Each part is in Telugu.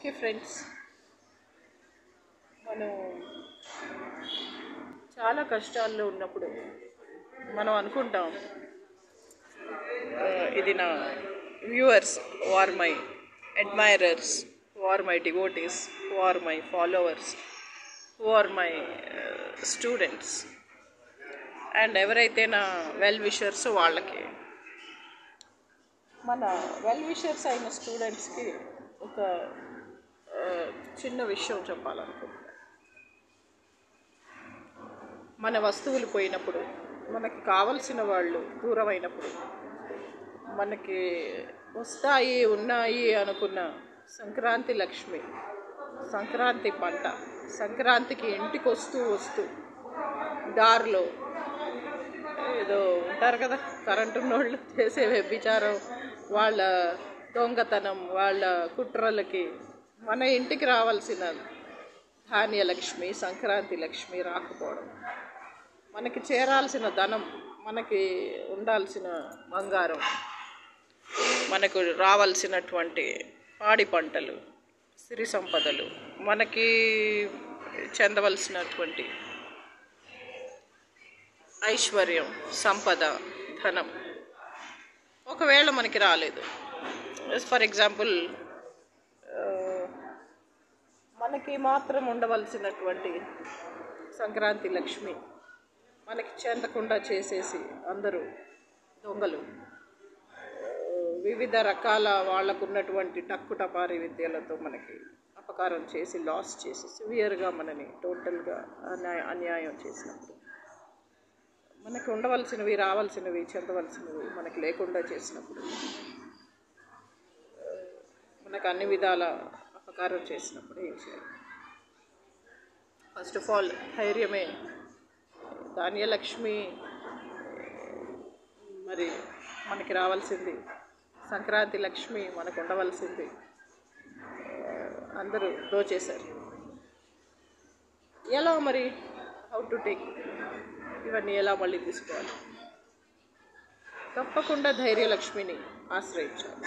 ఓకే ఫ్రెండ్స్ మనం చాలా కష్టాల్లో ఉన్నప్పుడు మనం అనుకుంటాం ఆ, ఇది నా viewers or my admirers or my devotees or my followers or my students and ఎవరైతే నా వెల్ విషర్స్ వాళ్ళకి మన వెల్ విషర్స్ అయిన స్టూడెంట్స్కి ఒక ఆ, చిన్న విషయం చెప్పాలనుకుంటున్నాను మన వస్తువులు పోయినప్పుడు మనకి కావలసిన వాళ్ళు దూరం అయినప్పుడు మనకి వస్తాయి ఉన్నాయి అనుకున్న సంక్రాంతి లక్ష్మి సంక్రాంతి పంట సంక్రాంతికి ఇంటికి వస్తూ వస్తూ దారిలో ఏదో ఉంటారు కదా కరెంటు ఉన్నోళ్ళు చేసే వ్యభిచారం వాళ్ళ దొంగతనం వాళ్ళ కుట్రలకి మన ఇంటికి రావాల్సిన ధాన్య లక్ష్మి సంక్రాంతి లక్ష్మి రాకపోవడం మనకి చేరాల్సిన ధనం మనకి ఉండాల్సిన బంగారం మనకు రావాల్సినటువంటి పాడి పంటలు సిరి సంపదలు మనకి చెందవలసినటువంటి ఐశ్వర్యం సంపద ధనం ఒకవేళ మనకి రాలేదు ఫర్ ఎగ్జాంపుల్ మనకి మాత్రం ఉండవలసినటువంటి సంక్రాంతి లక్ష్మి మనకి చెందకుండా చేసేసి అందరూ దొంగలు ఆ, వివిధ రకాల వాళ్ళకు ఉన్నటువంటి టక్కు టపారి విద్యలతో మనకి అపకారం చేసి లాస్ చేసి సివియర్గా మనని టోటల్గా అన్యాయ అన్యాయం చేసినప్పుడు మనకు ఉండవలసినవి రావాల్సినవి చెందవలసినవి మనకి లేకుండా చేసినప్పుడు ఆ, మనకు అన్ని విధాల అపకారం చేసినప్పుడు ఏం చేయాలి ఫస్ట్ ఆఫ్ ఆల్ ధైర్యమే ధాన్యలక్ష్మి మరి మనకి రావాల్సింది సంక్రాంతి లక్ష్మి మనకు ఉండవలసింది ఆ, అందరూ దోచేశారు ఎలా మరి హౌ టు టేక్ ఇవన్నీ ఎలా మళ్ళీ తీసుకోవాలి తప్పకుండా ధైర్యలక్ష్మిని ఆశ్రయించాలి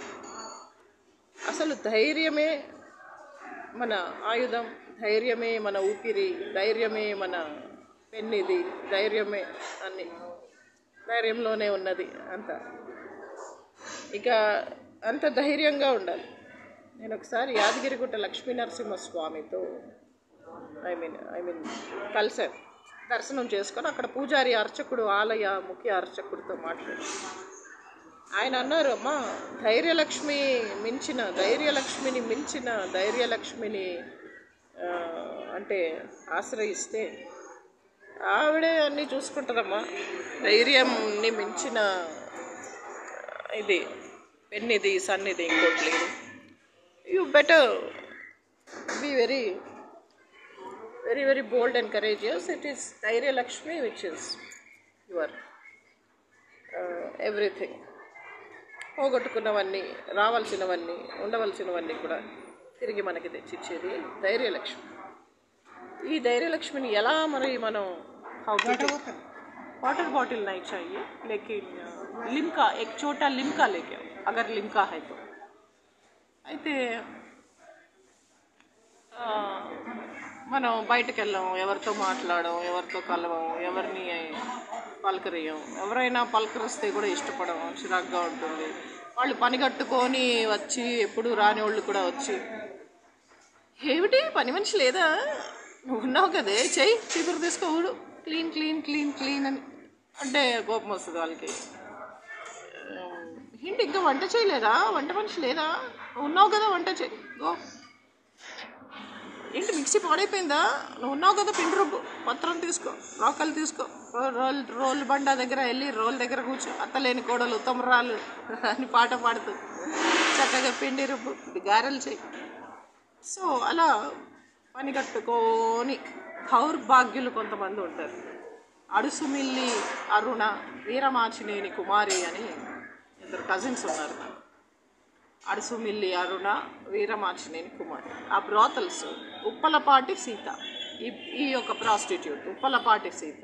అసలు ధైర్యమే మన ఆయుధం ధైర్యమే మన ఊపిరి ధైర్యమే మన పెన్నిది ధైర్యమే అన్ని ధైర్యంలోనే ఉన్నది అంత ఇక అంత ధైర్యంగా ఉండాలి నేను ఒకసారి యాదగిరిగుట్ట లక్ష్మీ నరసింహస్వామితో ఐ మీన్ ఐ మీన్ కలిసాను దర్శనం చేసుకొని అక్కడ పూజారి అర్చకుడు ఆలయ ముఖ్య అర్చకుడితో మాట్లాడి ఆయన అన్నారు అమ్మా ధైర్యలక్ష్మి మించిన ధైర్యలక్ష్మిని మించిన ధైర్యలక్ష్మిని ఆ, అంటే ఆశ్రయిస్తే ఆవిడే అన్నీ చూసుకుంటుందమ్మా ధైర్యంని మించిన ఇది పెన్నిది సన్నిది ఇంకోటి లేదు you better be very very very bold and courageous it is Dhairyalakshmi which is your everything పోగొట్టుకున్నవన్నీ రావాల్సినవన్నీ ఉండవలసినవన్నీ కూడా తిరిగి మనకి తెచ్చిచ్చేది ధైర్యలక్ష్మి ఈ ధైర్యలక్ష్మిని ఎలా మరి మనం హౌ वाटर बॉटल नहीं चाहिए लेकिन लिमका एक छोटा लिमका लेके आओ अगर लिमका है तो అయితే ఆ, మనం బయటకు వెళ్ళాం ఎవరితో మాట్లాడం ఎవరితో కలవం ఎవరిని పలకరియం ఎవరైనా పలకరిస్తే కూడా ఇష్టపడం చిరాగ్గా ఉంటుంది వాళ్ళు పని కట్టుకొని వచ్చి ఎప్పుడు రాని వాళ్ళు కూడా వచ్చి ఏమిటి పని మనిషి లేదా నువ్వు ఉన్నావు కదే చెయ్యి చీపురు తీసుకోవుడు క్లీన్ క్లీన్ క్లీన్ క్లీన్ అని అంటే కోపం వస్తుంది వాళ్ళకి ఆ, ఏంటి ఇంకా వంట చేయలేదా వంట మనిషి లేదా నువ్వు ఉన్నావు కదా వంట చేయి గో ఏంటి మిక్సీ పాడైపోయిందా నువ్వు ఉన్నావు కదా పిండి రుబ్బు పత్రం తీసుకో రోకలు తీసుకో రోల్ రోల్ బండ దగ్గర వెళ్ళి రోల్ దగ్గర కూర్చో అత్తలేని కోడలు తమరాలు అని పాట పాడుతూ చక్కగా పిండి రుబ్బు గారెలు చెయ్యి సో అలా పని కట్టుకొని దౌర్భాగ్యులు కొంతమంది ఉంటారు అడుసుమిల్లి అరుణ వీరమాచినేని కుమారి అని ఇద్దరు కజిన్స్ ఉన్నారు నాకు అడుసుమిల్లి అరుణ వీరమాచినేని కుమారి ఆ బ్రోతల్స్ ఉప్పలపాటి సీత ఈ ఈ యొక్క ప్రాస్టిట్యూట్ ఉప్పలపాటి సీత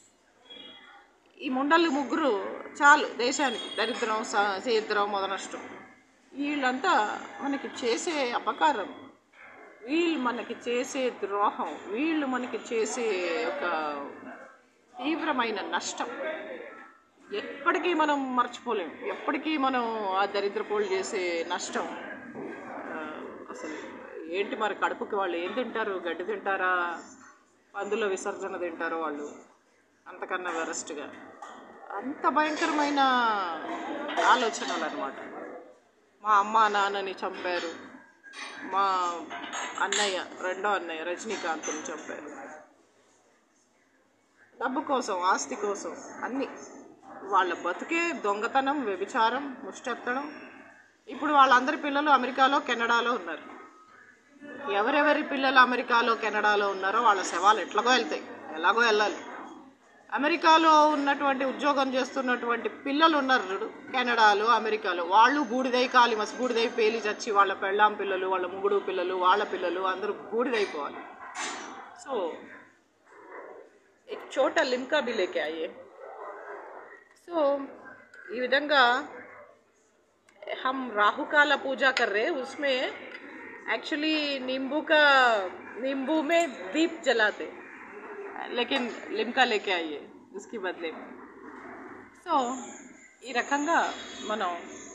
ఈ ముండలు ముగ్గురు చాలు దేశానికి దరిద్రం స- దరిద్రం మొదనష్టం వీళ్ళంతా మనకి చేసే అపకారం వీళ్ళు మనకి చేసే ద్రోహం వీళ్ళు మనకి చేసే ఒక తీవ్రమైన నష్టం ఎప్పటికీ మనం మర్చిపోలేం ఎప్పటికీ మనం ఆ దరిద్రపోళ్ళు చేసే నష్టం ఆ, అసలు ఏంటి మరి కడుపుకి వాళ్ళు ఏం తింటారు గడ్డి తింటారా పందుల విసర్జన తింటారో వాళ్ళు అంతకన్నా వరస్ట్గా అంత భయంకరమైన ఆలోచనలు అనమాట మా అమ్మ నాన్నని చంపారు మా అన్నయ్య రెండో అన్నయ్య రజనీకాంత్ని చంపారు డబ్బు కోసం ఆస్తి కోసం అన్నీ వాళ్ళ బతుకే దొంగతనం వ్యభిచారం ముష్టెత్తడం ఇప్పుడు వాళ్ళందరి పిల్లలు అమెరికాలో కెనడాలో ఉన్నారు ఎవరెవరి పిల్లలు అమెరికాలో కెనడాలో ఉన్నారో వాళ్ళ శవాలు ఎట్లాగో వెళ్తాయి ఎలాగో వెళ్ళాలి అమెరికాలో ఉన్నటువంటి ఉద్యోగం చేస్తున్నటువంటి పిల్లలు ఉన్నారు చూడు కెనడాలో అమెరికాలో వాళ్ళు బూడిదై కాలి మసి బూడిదై పేలి చచ్చి వాళ్ళ పెళ్ళాం పిల్లలు వాళ్ళ ముగుడు పిల్లలు వాళ్ళ పిల్లలు అందరూ బూడిదైపోవాలి సో एक छोटा लिमका भी लेके आइए సో ఈ విధంగా हम राहु काला पूजा कर रहे हैं उसमें एक्चुअली नींबू का नींबू में दीप जलाते लेकिन लिमका लेके आइए उसके बदले में సో ఈ రకంగా మనం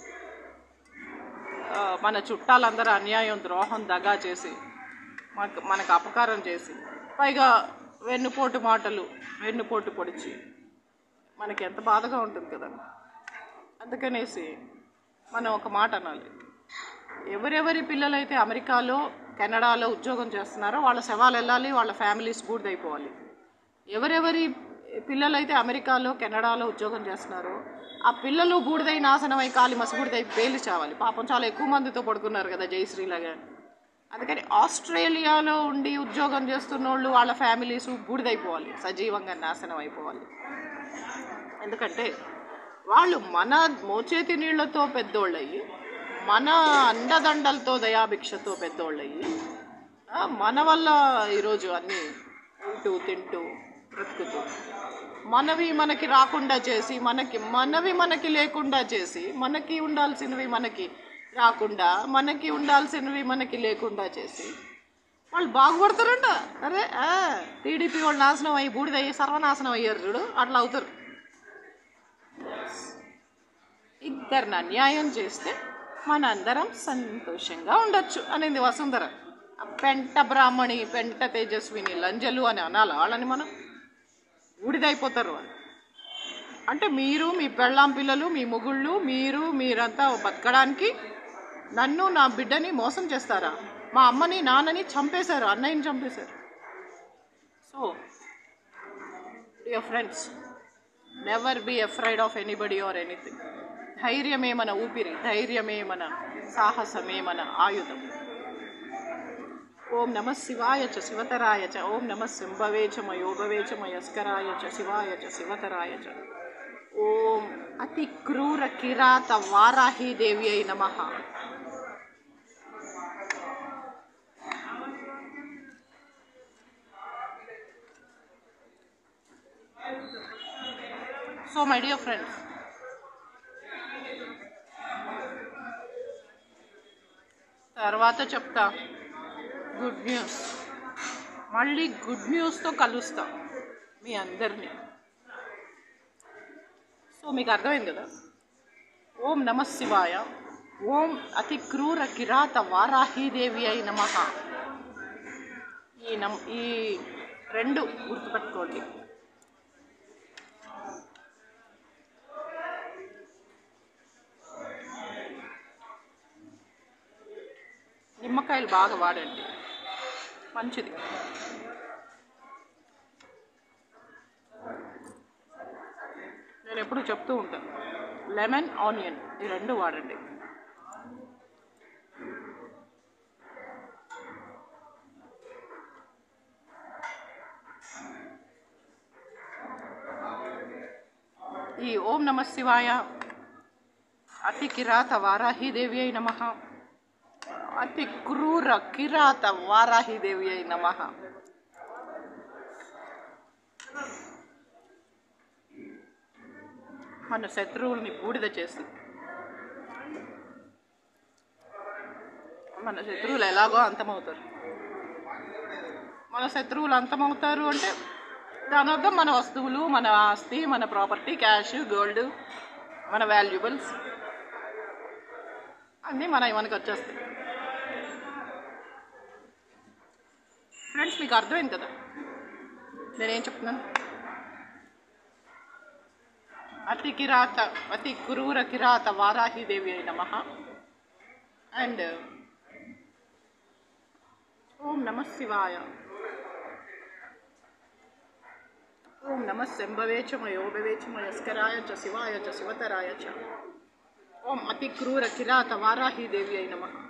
ఆ, మన చుట్టాలందరూ అన్యాయం ద్రోహం దగా చేసి మనకు మనకు అపకారం చేసి పైగా వెన్నుపోటు మాటలు వెన్నుపోటు పొడిచి మనకి ఎంత బాధగా ఉంటుంది కదా అందుకనేసి మనం ఒక మాట అనాలి ఎవరెవరి పిల్లలైతే అమెరికాలో కెనడాలో ఉద్యోగం చేస్తున్నారో వాళ్ళ శవాలు వెళ్ళాలి వాళ్ళ ఫ్యామిలీస్ బూడిదైపోవాలి ఎవరెవరి పిల్లలైతే అమెరికాలో కెనడాలో ఉద్యోగం చేస్తున్నారో ఆ పిల్లలు బూడిదై నాశనమై కాలి మసబూడిదై పేలి చావాలి పాపం చాలా ఎక్కువ మందితో పడుకున్నారు కదా జయశ్రీలాగా అందుకని ఆస్ట్రేలియాలో ఉండి ఉద్యోగం చేస్తున్న వాళ్ళు వాళ్ళ ఫ్యామిలీస్ బూడిదైపోవాలి సజీవంగా నాశనం అయిపోవాలి ఎందుకంటే వాళ్ళు మన మోచేతి నీళ్లతో పెద్దోళ్ళయ్యి మన అండదండలతో దయాభిక్షతో పెద్దోళ్ళయ్యి ఆ, మన వల్ల ఈరోజు అన్నీ ఉంటూ తింటూ బ్రతుకుతూ మనవి మనకి రాకుండా చేసి మనకి మనవి మనకి లేకుండా చేసి మనకి ఉండాల్సినవి మనకి రాకుండా మనకి ఉండాల్సినవి మనకి లేకుండా చేసి వాళ్ళు బాగుపడతారంట అరే టీడీపీ వాళ్ళు నాశనం అయ్యి బూడిదయ్యి సర్వనాశనం అయ్యారు చూడు అట్లా అవుతారు ఇద్దరిని అన్యాయం చేస్తే మనందరం సంతోషంగా ఉండొచ్చు అనేది వసుంధర ఆ పెంట బ్రాహ్మణి పెంట తేజస్విని లంజలు అని అనాలి వాళ్ళని మనం ఊడిదైపోతారు వాళ్ళు అంటే మీరు మీ పెళ్ళాం పిల్లలు మీ మొగుళ్ళు మీరు మీరంతా బతకడానికి నన్ను నా బిడ్డని మోసం చేస్తారా మా అమ్మని నాన్నని చంపేశారు అన్నయ్యని చంపేశారు so dear friends never be afraid of anybody or anything ధైర్యమే మన ఊపిరి ధైర్యమే మన సాహసమే మన ఆయుధం ఓం నమ శివాయ చ శివతరాయ చ ఓం నమ శంభవే చ మయోభవే చ మయస్కరాయ చ శివాయ చ శివతరాయ చ ఓం అతి క్రూర కిరాత వారాహి దేవి అయి నమ సో మై డియర్ ఫ్రెండ్స్ తర్వాత చెప్తా గుడ్ న్యూస్ మళ్ళీ గుడ్ న్యూస్తో కలుస్తా మీ అందరినీ సో మీకు అర్థమైంది కదా ఓం నమ శివాయ ఓం అతి క్రూర కిరాత వారాహీదేవి అయి నమ ఈ నమ్ ఈ రెండు గుర్తుపెట్టుకోండి నిమ్మకాయలు బాగా వాడండి మంచిది నేను ఎప్పుడు చెప్తూ ఉంటాను లెమన్ ఆనియన్ ఈ రెండు వాడండి ఈ ఓం నమ శివాయ అతి కిరాత వారాహి దేవి అయి నమ అతి క్రూర కిరాత వారాహి దేవి అయి నమ మన శత్రువుల్ని బూడిద చేసి మన శత్రువులు ఎలాగో అంతమవుతారు మన శత్రువులు అంతమవుతారు అంటే దాని అర్థం మన వస్తువులు మన ఆస్తి మన ప్రాపర్టీ క్యాష్ గోల్డ్ మన వాల్యుబుల్స్ అన్నీ మన మనకి వచ్చేస్తాయి ఫ్రెండ్స్ మీకు అర్థమైంది కదా నేనేం చెప్తున్నాను అతి కిరాత అతి క్రూర కిరాత వారాహిదేవి అయిన మహా అండ్ ఓం నమ శివాయ ఓం నమ శంభవే చ మయోభవే చ మయస్కరాయ చ శివాయ చ శివతరాయ చ ఓం అతి క్రూర కిరాత వారాహిదేవి అయిన మహా